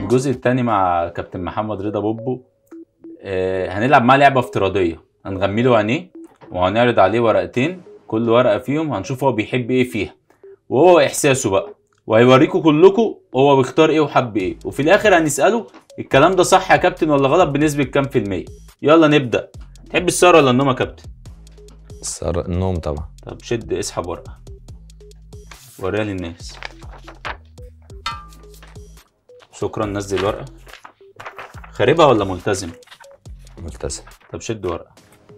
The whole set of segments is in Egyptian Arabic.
الجزء الثاني مع كابتن محمد رضا بوبو آه هنلعب معاه لعبه افتراضيه هنغمي له عينيه وهنعرض عليه ورقتين كل ورقه فيهم هنشوف هو بيحب ايه فيها وهو احساسه بقى وهيوريكم كلكم هو بيختار ايه وحب ايه وفي الاخر هنساله الكلام ده صح يا كابتن ولا غلط بنسبه كام في الميه يلا نبدا تحب السهره ولا النوم يا كابتن السهر النوم طبعا طب شد اسحب ورقه وريها للناس شكرا نزل الورقه خاربها ولا ملتزم ملتزم طب شد ورقه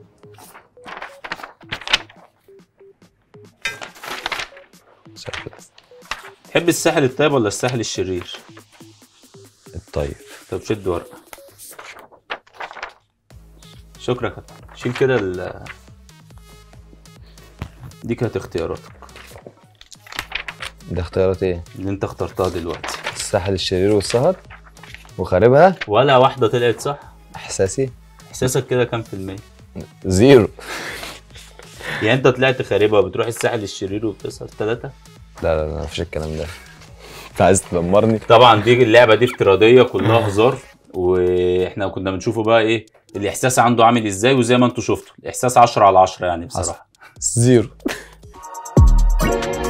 سهل. تحب الساحل الطيب ولا الساحل الشرير الطيب طب شد ورقه شكرا يا كابتن شيل كده ال دي كانت اختياراتك ده اختيارات ايه اللي انت اخترتها دلوقتي الساحل الشرير والسهر وخاربها ولا واحده طلعت صح احساسي احساسك كده كام في المية زيرو يعني انت طلعت خاربها وبتروح الساحل الشرير وبتسهر ثلاثة لا لا لا مفيش الكلام ده انت عايز تدمرني طبعا دي اللعبة دي افتراضية كلها هزار واحنا كنا بنشوفه بقى ايه الاحساس عنده عامل ازاي وزي ما انتوا شفتوا الاحساس 10 على 10 يعني بصراحة زيرو